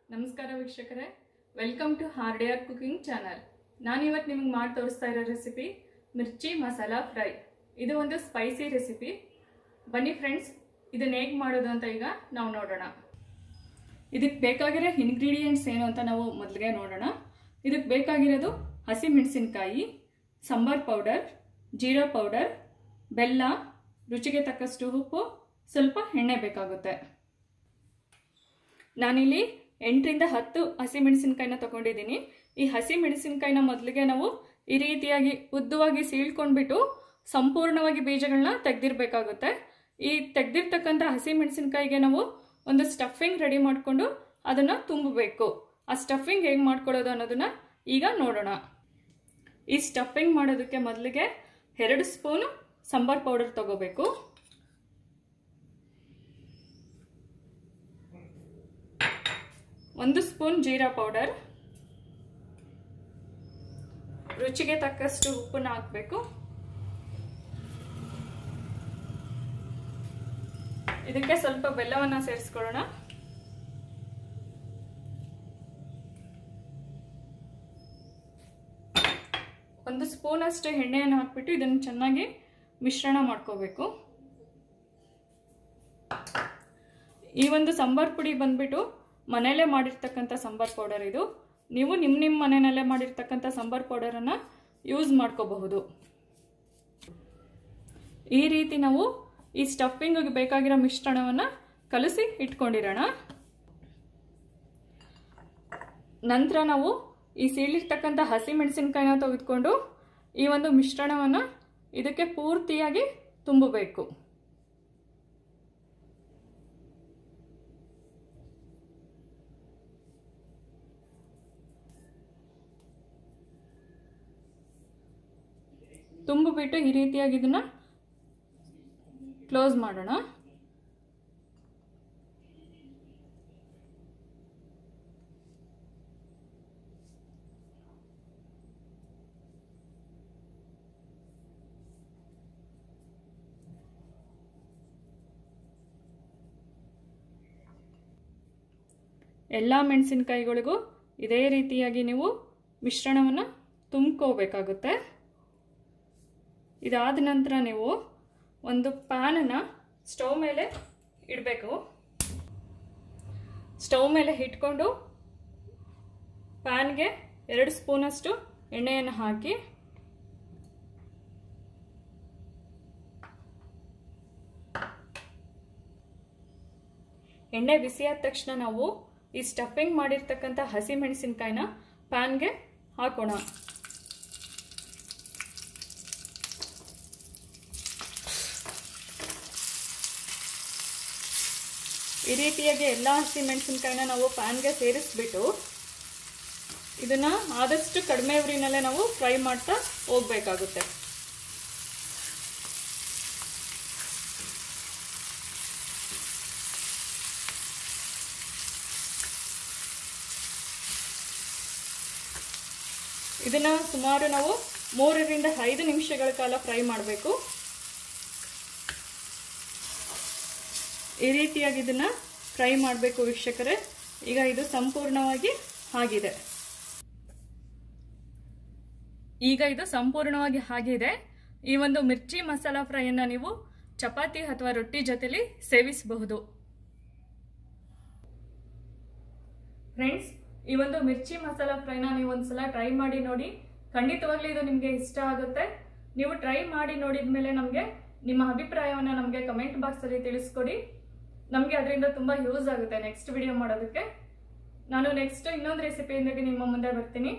ನಮಸ್ಕಾರ ವೀಕ್ಷಕರೇ welcome to ಹಾರ್ಡಿಯರ್ ಕುಕಿಂಗ್ ಚಾನಲ್ ನಾನಿವತ್ತು ನಿಮಗೆ ಮಾಡಿ ತೋರಿಸ್ತಾ ಇರೋ ರೆಸಿಪಿ ಮಿರ್ಚಿ ಮಸಾಲ ಫ್ರೈ ಇದು ಒಂದು ಸ್ಪೈಸಿ ರೆಸಿಪಿ ಬನ್ನಿ ಫ್ರೆಂಡ್ಸ್ ಇದನ್ನ ಹೇಗೆ ಮಾಡೋದು ಅಂತ ಈಗ ನಾವು ನೋಡೋಣ ಇದಕ್ಕೆ ಬೇಕಾಗಿರೋ ಇಂಗ್ರೀಡಿಯೆಂಟ್ಸ್ ಏನು ಅಂತ ನಾವು ಮೊದಲಿಗೆ ನೋಡೋಣ ಇದಕ್ಕೆ ಬೇಕಾಗಿರೋದು ಹಸಿ ಮೆಣಸಿನಕಾಯಿ ಸಾಂಬಾರ್ ಪೌಡರ್ ಜೀರಾ ಪೌಡರ್ ಬೆಲ್ಲ ರುಚಿಗೆ ತಕ್ಕಷ್ಟು ಉಪ್ಪು ಸ್ವಲ್ಪ ಎಣ್ಣೆ ಬೇಕಾಗುತ್ತೆ ನಾನಿಲ್ಲಿ ಎಂಟರಿಂದ ಹತ್ತು ಹಸಿ ಮೆಣಸಿನ್ಕಾಯಿನ ತಗೊಂಡಿದ್ದೀನಿ ಈ ಹಸಿ ಮೆಣಸಿನ್ಕಾಯಿನ ಮೊದಲಿಗೆ ನಾವು ಈ ರೀತಿಯಾಗಿ ಉದ್ದವಾಗಿ ಸೀಳ್ಕೊಂಡ್ಬಿಟ್ಟು ಸಂಪೂರ್ಣವಾಗಿ ಬೀಜಗಳನ್ನ ತೆಗ್ದಿರ್ಬೇಕಾಗುತ್ತೆ ಈ ತೆಗ್ದಿರ್ತಕ್ಕಂಥ ಹಸಿ ಮೆಣಸಿನ್ಕಾಯಿಗೆ ನಾವು ಒಂದು ಸ್ಟಫಿಂಗ್ ರೆಡಿ ಮಾಡಿಕೊಂಡು ಅದನ್ನು ತುಂಬಬೇಕು ಆ ಸ್ಟಫಿಂಗ್ ಹೇಗೆ ಮಾಡ್ಕೊಳ್ಳೋದು ಅನ್ನೋದನ್ನ ಈಗ ನೋಡೋಣ ಈ ಸ್ಟಫಿಂಗ್ ಮಾಡೋದಕ್ಕೆ ಮೊದಲಿಗೆ ಎರಡು ಸ್ಪೂನು ಸಾಂಬಾರ್ ಪೌಡರ್ ತಗೋಬೇಕು ಒಂದು ಸ್ಪೂನ್ ಜೀರಾ ಪೌಡರ್ ರುಚಿಗೆ ತಕ್ಕಷ್ಟು ಉಪ್ಪನ್ನ ಹಾಕಬೇಕು ಇದಕ್ಕೆ ಸ್ವಲ್ಪ ಬೆಲ್ಲವನ್ನ ಸೇರಿಸ್ಕೊಳ್ಳೋಣ ಒಂದು ಸ್ಪೂನ್ ಅಷ್ಟು ಎಣ್ಣೆಯನ್ನು ಹಾಕ್ಬಿಟ್ಟು ಇದನ್ನು ಚೆನ್ನಾಗಿ ಮಿಶ್ರಣ ಮಾಡ್ಕೋಬೇಕು ಈ ಒಂದು ಸಾಂಬಾರ್ ಪುಡಿ ಬಂದ್ಬಿಟ್ಟು ಮನೆಯಲ್ಲೇ ಮಾಡಿರ್ತಕ್ಕಂಥ ಸಾಂಬಾರ್ ಪೌಡರ್ ಇದು ನೀವು ನಿಮ್ಮ ನಿಮ್ಮ ಮನೆಯಲ್ಲೇ ಮಾಡಿರ್ತಕ್ಕಂಥ ಸಾಂಬಾರ್ ಪೌಡರನ್ನು ಯೂಸ್ ಮಾಡ್ಕೋಬಹುದು ಈ ರೀತಿ ನಾವು ಈ ಸ್ಟಫಿಂಗ್ ಬೇಕಾಗಿರೋ ಮಿಶ್ರಣವನ್ನು ಕಲಸಿ ಇಟ್ಕೊಂಡಿರೋಣ ನಂತರ ನಾವು ಈ ಸೀಳಿರ್ತಕ್ಕಂಥ ಹಸಿ ಮೆಣಸಿನ್ಕಾಯಿನ ತೆಗೆದುಕೊಂಡು ಈ ಒಂದು ಮಿಶ್ರಣವನ್ನು ಇದಕ್ಕೆ ಪೂರ್ತಿಯಾಗಿ ತುಂಬಬೇಕು ತುಂಬಿಬಿಟ್ಟು ಈ ರೀತಿಯಾಗಿ ಇದನ್ನ ಕ್ಲೋಸ್ ಮಾಡೋಣ ಎಲ್ಲ ಮೆಣಸಿನಕಾಯಿಗಳಿಗೂ ಇದೇ ರೀತಿಯಾಗಿ ನೀವು ಮಿಶ್ರಣವನ್ನು ತುಂಬ್ಕೋಬೇಕಾಗುತ್ತೆ ಇದಾದ ನಂತರ ನೀವು ಒಂದು ಪ್ಯಾನನ್ನು ಸ್ಟವ್ ಮೇಲೆ ಇಡಬೇಕು ಸ್ಟವ್ ಮೇಲೆ ಇಟ್ಕೊಂಡು ಪ್ಯಾನ್ಗೆ ಎರಡು ಸ್ಪೂನಷ್ಟು ಎಣ್ಣೆಯನ್ನು ಹಾಕಿ ಎಣ್ಣೆ ಬಿಸಿಯಾದ ತಕ್ಷಣ ನಾವು ಈ ಸ್ಟಫಿಂಗ್ ಮಾಡಿರ್ತಕ್ಕಂಥ ಹಸಿ ಮೆಣಸಿನ್ಕಾಯಿನ ಪ್ಯಾನ್ಗೆ ಹಾಕೋಣ ಈ ರೀತಿಯಾಗಿ ಎಲ್ಲ ಹಸಿ ಮೆಣಸಿನ್ಕಾಯಿನ ನಾವು ಪ್ಯಾನ್ಗೆ ಸೇರಿಸ್ಬಿಟ್ಟು ಇದನ್ನ ಆದಷ್ಟು ಕಡಿಮೆ ಉರಿನಲ್ಲೇ ನಾವು ಫ್ರೈ ಮಾಡ್ತಾ ಹೋಗ್ಬೇಕಾಗುತ್ತೆ ಇದನ್ನ ಸುಮಾರು ನಾವು ಮೂರರಿಂದ ಐದು ನಿಮಿಷಗಳ ಕಾಲ ಫ್ರೈ ಮಾಡಬೇಕು ಈ ರೀತಿಯಾಗಿ ಇದನ್ನ ಫ್ರೈ ಮಾಡಬೇಕು ವೀಕ್ಷಕರೇ ಈಗ ಇದು ಸಂಪೂರ್ಣವಾಗಿ ಆಗಿದೆ ಈಗ ಇದು ಸಂಪೂರ್ಣವಾಗಿ ಆಗಿದೆ ಈ ಒಂದು ಮಿರ್ಚಿ ಮಸಾಲ ಫ್ರೈಯನ್ನ ನೀವು ಚಪಾತಿ ಅಥವಾ ರೊಟ್ಟಿ ಜೊತೆಲಿ ಸೇವಿಸಬಹುದು ಫ್ರೆಂಡ್ಸ್ ಈ ಒಂದು ಮಿರ್ಚಿ ಮಸಾಲ ಫ್ರೈನ ನೀವು ಒಂದ್ಸಲ ಟ್ರೈ ಮಾಡಿ ನೋಡಿ ಖಂಡಿತವಾಗ್ಲೂ ಇದು ನಿಮಗೆ ಇಷ್ಟ ಆಗುತ್ತೆ ನೀವು ಟ್ರೈ ಮಾಡಿ ನೋಡಿದ ಮೇಲೆ ನಮಗೆ ನಿಮ್ಮ ಅಭಿಪ್ರಾಯವನ್ನು ನಮಗೆ ಕಮೆಂಟ್ ಬಾಕ್ಸಲ್ಲಿ ತಿಳಿಸ್ಕೊಡಿ ನಮಗೆ ಅದರಿಂದ ತುಂಬ ಯೂಸ್ ಆಗುತ್ತೆ ನೆಕ್ಸ್ಟ್ ವಿಡಿಯೋ ಮಾಡೋದಕ್ಕೆ ನಾನು ನೆಕ್ಸ್ಟ್ ಇನ್ನೊಂದು ರೆಸಿಪಿಯೊಂದಿಗೆ ನಿಮ್ಮ ಮುಂದೆ ಬರ್ತೀನಿ